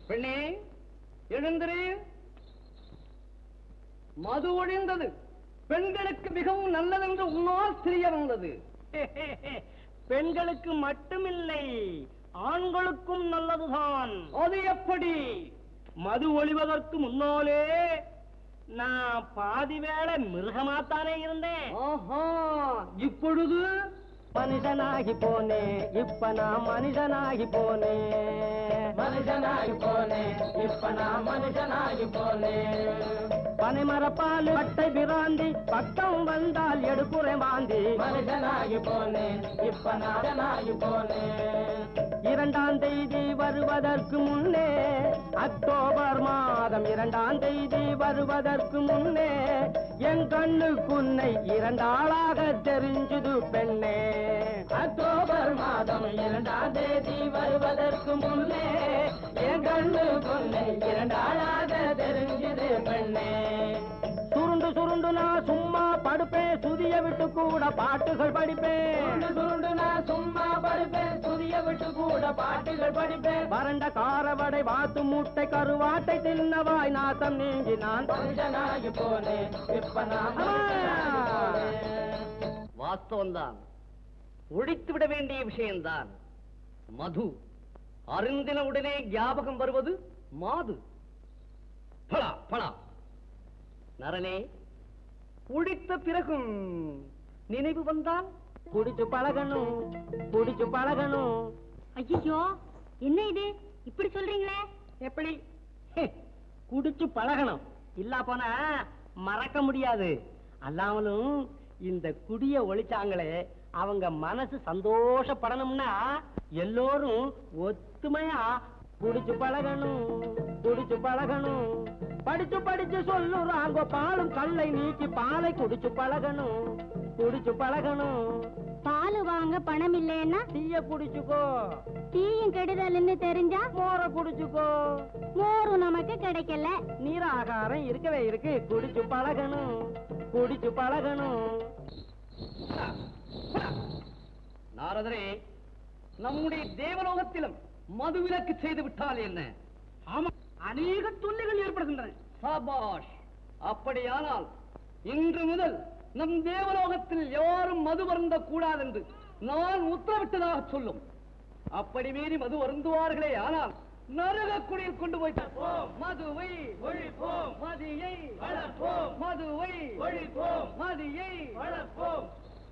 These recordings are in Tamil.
பெண்ணே எழுந்திரு மது ஒழிந்தது பெண்களுக்கு மிகவும் நல்லதென்று உன்னால் தெரிய வந்தது பெண்களுக்கு மட்டுமில்லை ஆண்களுக்கும் நல்லதுதான் அது எப்படி மது ஒழிவதற்கு முன்னாலே நான் பாதி வேளை மிருகமாத்தானே இருந்தேன் ஆஹா இப்பொழுது மனுஷனாகி போனேன் இப்ப நான் மனுஷனாகி போனேன் மனுஷனாகி போனேன் இப்ப நான் மனுஷனாகி போனேன் பனைமரப்பால் பட்டை பிராந்தி பக்கம் வந்தால் எடுக்குறேன் வாந்தி மனுஷனாகி போனேன் இப்ப நாடனாகி போனேன் இரண்டாம் தேதி வருவதற்கு முன்னே அக்டோபர் மாதம் இரண்டாம் தேதி வருவதற்கு முன்னே என் கண்ணுக்குன்னை இரண்டாளாக தெரிஞ்சுது பெண்ணே அக்டோபர் மாதம் இரண்டாம் தேதி வருவதற்கு முன்னே என் கண்ணுக்குன்னை இரண்டாளாக தெரிஞ்சுது பெண்ணே சுருண்டு சுருண்டு நான் சும்மா படுப்பேன் சுதிய விட்டு கூட பாட்டுகள் படிப்பேன் சுருண்டு நான் சும்மா படுப்பேன் சுதிய விட்டு கூட பாட்டுகள் படிப்பேன் வறண்ட காரவடை வாத்து மூட்டை கருவாட்டை தின்னவாய் நாசம் நீங்கி நான் மனுஷனாகி போனேன் இப்ப நான் வாஸ்தவம்தான் ஒழித்து விட வேண்டிய விஷயம்தான் மது அருந்தின உடனே ஞாபகம் வருவது மாது பலா பலா நரனே குடித்த பிறகும் நினைவு வந்தால் குடிச்சு பழகணும் குடிச்சு பழகணும் ஐயோ என்ன இது இப்படி சொல்றீங்களே எப்படி ஹே, குடிச்சு பழகணும் இல்லா போனா மறக்க முடியாது அல்லாமலும் இந்த குடிய ஒழிச்சாங்களே அவங்க மனசு சந்தோஷப்படணும்னா எல்லோரும் ஒத்துமையா குடிச்சு பழகணும் குடிச்சு பழகணும் படிச்சு படிச்சு சொல்லுறாங்க பாலும் கல்லை நீக்கி பாலை குடிச்சு பழகணும் குடிச்சு பழகணும் பால் வாங்க பணம் இல்லைன்னா டீய குடிச்சுக்கோ டீயும் கெடுதல்னு தெரிஞ்சா மோர குடிச்சுக்கோ மோரும் நமக்கு கிடைக்கல நீராகாரம் இருக்கவே இருக்கு குடிச்சு பழகணும் குடிச்சு பழகணும் நாரதரே நம்முடைய தேவலோகத்திலும் மது விலக்கு செய்து விட்டால் என்ன ஆமா அநேக தொல்லைகள் ஏற்படுகின்றன சபாஷ் அப்படியானால் இன்று முதல் நம் தேவலோகத்தில் யாரும் மது வருந்த கூடாதென்று நான் உத்தரவிட்டதாக சொல்லும் அப்படி மீறி மது வருந்துவார்களே ஆனால் நரக குடியில் கொண்டு போய் தப்போம் மதுவை ஒழிப்போம் மதியை வளர்ப்போம் மதுவை ஒழிப்போம் மதியை வளர்ப்போம்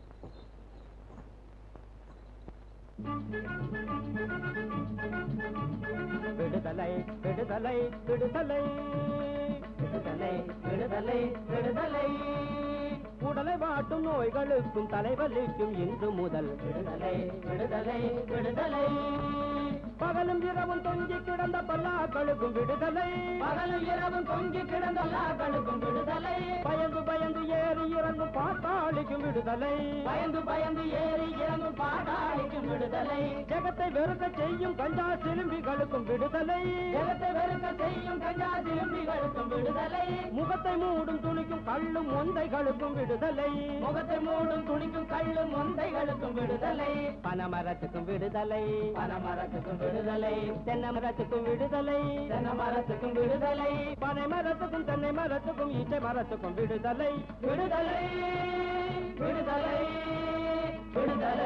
விடுதலை விடுதலை விடுதலை விடுதலை விடுதலை விடுதலை உடலை வாட்டும் நோய்களுக்கும் தலைவலிக்கும் இன்று முதல் விடுதலை விடுதலை விடுதலை பகலும் இரவும் தொங்கி கிடந்த பல்லாக்களுக்கும் விடுதலை பகலும் இரவும் தொங்கி கிடந்த பல்லாக்களுக்கும் விடுதலை பயந்து பயந்து ஏறி இறங்கும் பாட்டாளிக்கும் விடுதலை பயந்து பயந்து ஏறி இறங்கும் பாட்டாளிக்கும் விடுதலை ஜெகத்தை வெறுக்க செய்யும் கஞ்சா சிலும்பிகளுக்கும் விடுதலை ஜெகத்தை வெறுக்க செய்யும் கஞ்சா சிலும்பிகளுக்கும் விடுதலை முகத்தை மூடும் துணிக்கும் கள்ளும் மொந்தைகளுக்கும் விடுதலை முகத்தை மூடும் துணிக்கும் கள்ளும் மொந்தைகளுக்கும் விடுதலை பனமரத்துக்கும் விடுதலை பனமரத்துக்கும் விடுதலை தென்னை மரத்துக்கும் விடுதலை தென்னை மரத்துக்கும் விடுதலை பனை மரத்துக்கும் தென்னை மரத்துக்கும் ஈச்சை மரத்துக்கும் விடுதலை விடுதலை விடுதலை விடுதலை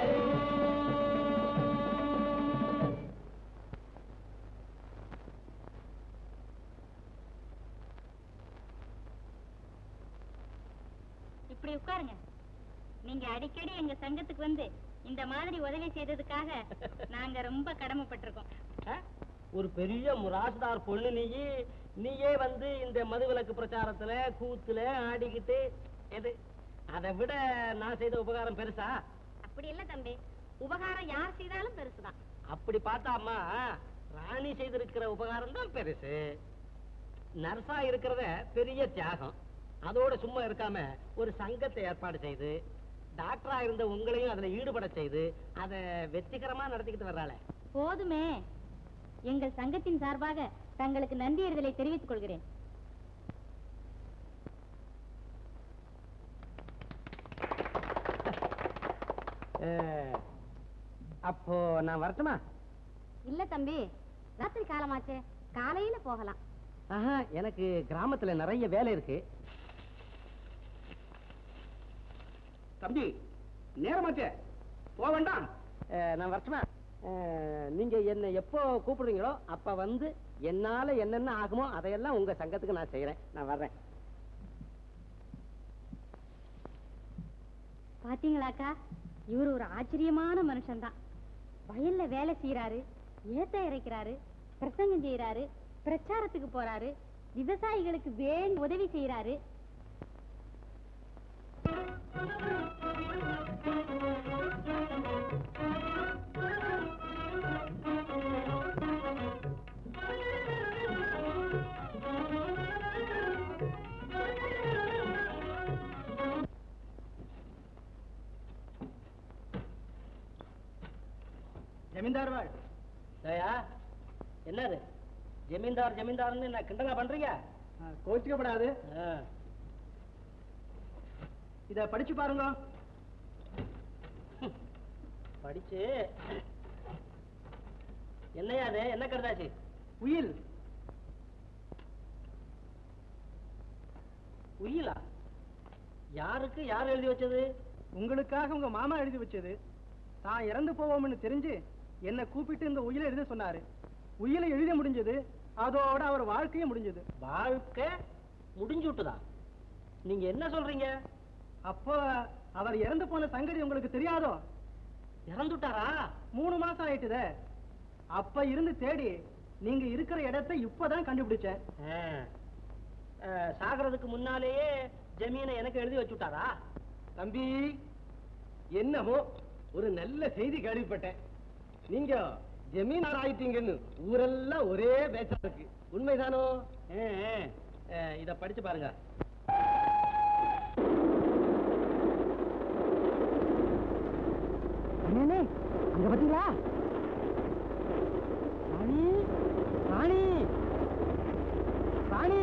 இப்படி உட்காருங்க நீங்க அடிக்கடி எங்க சங்கத்துக்கு வந்து இந்த மாதிரி உதவி செய்ததுக்காக நாங்க ரொம்ப கடமைப்பட்டிருக்கோம் ஆ? ஒரு பெரிய முராசுதார் பொண்ணு நீயே நீயே வந்து இந்த மதுவிலக்கு பிரச்சாரத்துல கூத்துல ஆடிக்கிட்டு எது அதை விட நான் செய்த உபகாரம் பெருசா அப்படி இல்ல தம்பி உபகாரம் யார் செய்தாலும் பெருசுதான் அப்படி பார்த்தாம்மா ராணி செய்திருக்கிற உபகாரம் தான் பெருசு நர்ஸா இருக்கிறத பெரிய தியாகம் அதோட சும்மா இருக்காம ஒரு சங்கத்தை ஏற்பாடு செய்து டாக்டரா இருந்த உங்களையும் அதுல ஈடுபட செய்து அதை வெற்றிகரமா நடத்திக்கிட்டு வர்றாளே போதுமே எங்கள் சங்கத்தின் சார்பாக தங்களுக்கு நன்றியறிதலை தெரிவித்துக் கொள்கிறேன் அஹ், அப்போ நான் வரட்டுமா இல்ல தம்பி ராத்திரி காலமாச்சே காலையில போகலாம் ஆஹா எனக்கு கிராமத்துல நிறைய வேலை இருக்கு தம்பி நேரமாச்சே போக வேண்டாம் அஹ், நான் வரட்டுமா அஹ், நீங்க என்ன எப்போ கூப்பிடுறீங்களோ அப்ப வந்து என்னால என்னென்ன ஆகுமோ அதையெல்லாம் உங்க சங்கத்துக்கு நான் செய்யறேன் நான் வர்றேன் பாத்தீங்களாக்கா இவர் ஒரு ஆச்சரியமான மனுஷன்தான் வயல்ல வேலை செய்யறாரு ஏத்த இறைக்கிறாரு பிரசங்கம் செய்யறாரு பிரச்சாரத்துக்கு போறாரு விவசாயிகளுக்கு வேண்டி உதவி செய்யறாரு ஜமீன்தார் வாழ் தயா என்னது ஜமீன்தார் ஜமீன்தார்னு நான் கிண்டலா பண்றீங்க கோச்சிக்கப்படாது ஆ. இத படிச்சு பாருங்க படிச்சு என்னையா அது என்ன கருதாச்சு உயில் உயிலா யாருக்கு யார் எழுதி வச்சது உங்களுக்காக உங்க மாமா எழுதி வச்சது தான் இறந்து போவோம்னு தெரிஞ்சு என்னை கூப்பிட்டு இந்த உயிலை எழுத சொன்னாரு உயிலை எழுத முடிஞ்சது அதோட அவர் வாழ்க்கையும் முடிஞ்சது வாழ்க்கை முடிஞ்சு விட்டுதா நீங்க என்ன சொல்றீங்க அப்போ அவர் இறந்து போன சங்கதி உங்களுக்கு தெரியாதோ இறந்துட்டாரா மூணு மாசம் ஆயிட்டுதே அப்ப இருந்து தேடி நீங்க இருக்கிற இடத்தை இப்பதான் கண்டுபிடிச்சேன் ஆ. ஆ, சாகறதுக்கு முன்னாலேயே ஜமீனை எனக்கு எழுதி வச்சுட்டாரா தம்பி என்னமோ ஒரு நல்ல செய்தி கேள்விப்பட்டேன் நீங்க ஜமீனார் ஆயிட்டீங்கன்னு ஊரெல்லாம் ஒரே பேச்சா இருக்கு உண்மைதானோ ஆ, ஆ. ஆ, இத படிச்சு பாருங்க அண்ணே அங்க பாத்தீங்களா ராணி ராணி ராணி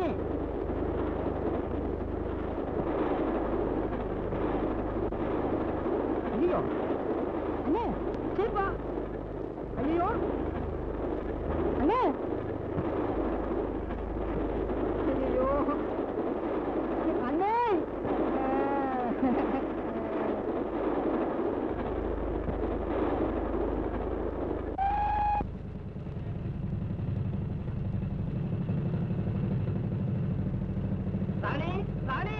ஐயோ அண்ணே சரிப்பா ஐயோ அண்ணே ஐயோ அண்ணே ராணி ராணி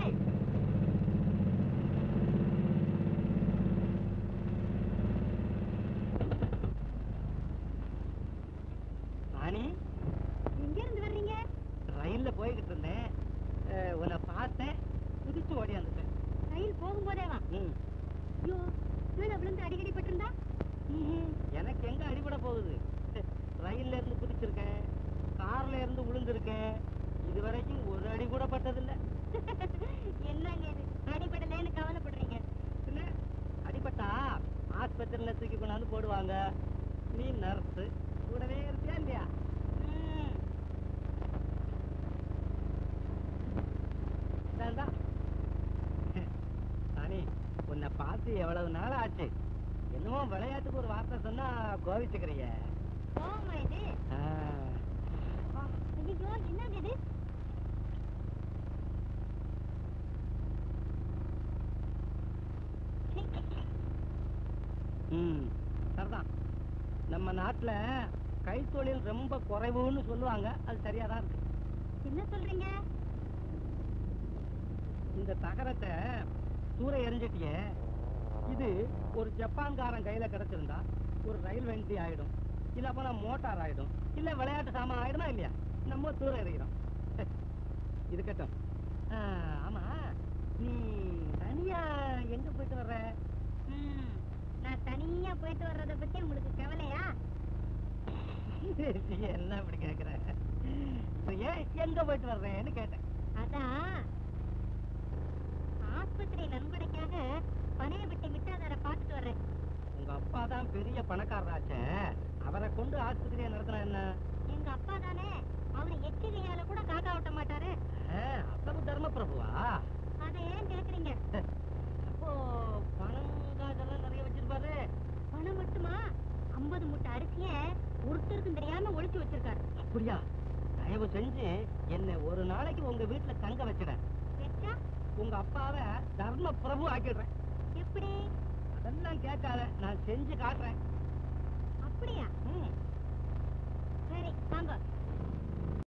ராணி எங்க இருந்து வர்றீங்க ரயில்ல போய்கிட்டு இருந்தேன் அஹ், உன்னை பார்த்தேன் குதிச்சு ஓடியாந்துட்டேன் ரயில் போகும்போதே வா ம். ஐயோ கீழே விழுந்து அடிக்கடி பட்டிருந்தா ம்ஹும். எனக்கு எங்க அடிபட போகுது ரயில்ல இருந்து குதிச்சிருக்கேன் கார்ல இருந்து விழுந்திருக்கேன் இது வரைக்கும் ஒரு அடி கூட பட்டதில்லை என்னங்க இது அடிபடலேன்னு கவலைப்படுறீங்க பின்ன அடிபட்டா ஆஸ்பத்திரியில தூக்கி கொண்டாந்து போடுவாங்க நீ நர்ஸ் கூடவே இருப்பியா இல்லையா ம். இந்தாண்டா. ராணி உன்னை பார்த்து எவ்வளவு நாள் ஆச்சு என்னமோ விளையாட்டுக்கு ஒரு வார்த்தை சொன்னா கோவிச்சுக்கிறிய போமா இது ஐயோ என்னங்க இது ம் சரிதான் நம்ம நாட்டுல கைத்தொழில் ரொம்ப குறைவுன்னு சொல்லுவாங்க அது சரியா தான் இருக்கு என்ன சொல்றீங்க இந்த தகரத்தை தூர எரிஞ்சிட்டியே இது ஒரு ஜப்பான்காரன் கையில கிடைச்சிருந்தா ஒரு ரயில் வண்டி ஆயிடும் இல்ல அப்ப மோட்டார் ஆயிடும் இல்ல விளையாட்டு சாமான் ஆயிடுமா இல்லையா நம்ம தூர எறிகிறோம் இது கட்டும் ஆமா நீ தனியா எங்க போயிட்டு வர்ற ம். நான் தனியா போயிட்டு வர்றத பத்தி உங்களுக்கு கவலையா நீ என்ன இப்படி கேக்குற ஏன் எங்க போயிட்டு வர்றேன்னு கேட்டேன் அதான் ஆஸ்பத்திரி நன்கொடைக்காக பனையப்பட்டி மிட்டாதார பார்த்துட்டு வர்றேன் உங்க அப்பா தான் பெரிய பணக்காரராச்சே அவரை கொண்டு ஆஸ்பத்திரியை நடத்தினா என்ன எங்க அப்பா தானே அவரு எச்சரிக்கையால கூட காக்கா ஓட்ட மாட்டாரு ஆ, அவ்வளவு தர்ம பிரபுவா அதை ஏன் கேக்குறீங்க அப்போ பணம் காசெல்லாம் நிறைய வச்சிருப்பாரு பணம் மட்டுமா ஐம்பது மூட்டை அரிசிய ஒருத்தருக்கும் தெரியாம ஒளிச்சு வச்சிருக்காரு அப்படியா தயவு செஞ்சு என்னை ஒரு நாளைக்கு உங்க வீட்டுல தங்க வச்சிட உங்க அப்பாவை தர்ம பிரபு ஆக்கிடுறேன் எப்படி அதெல்லாம் கேட்காத நான் செஞ்சு காட்டுறேன்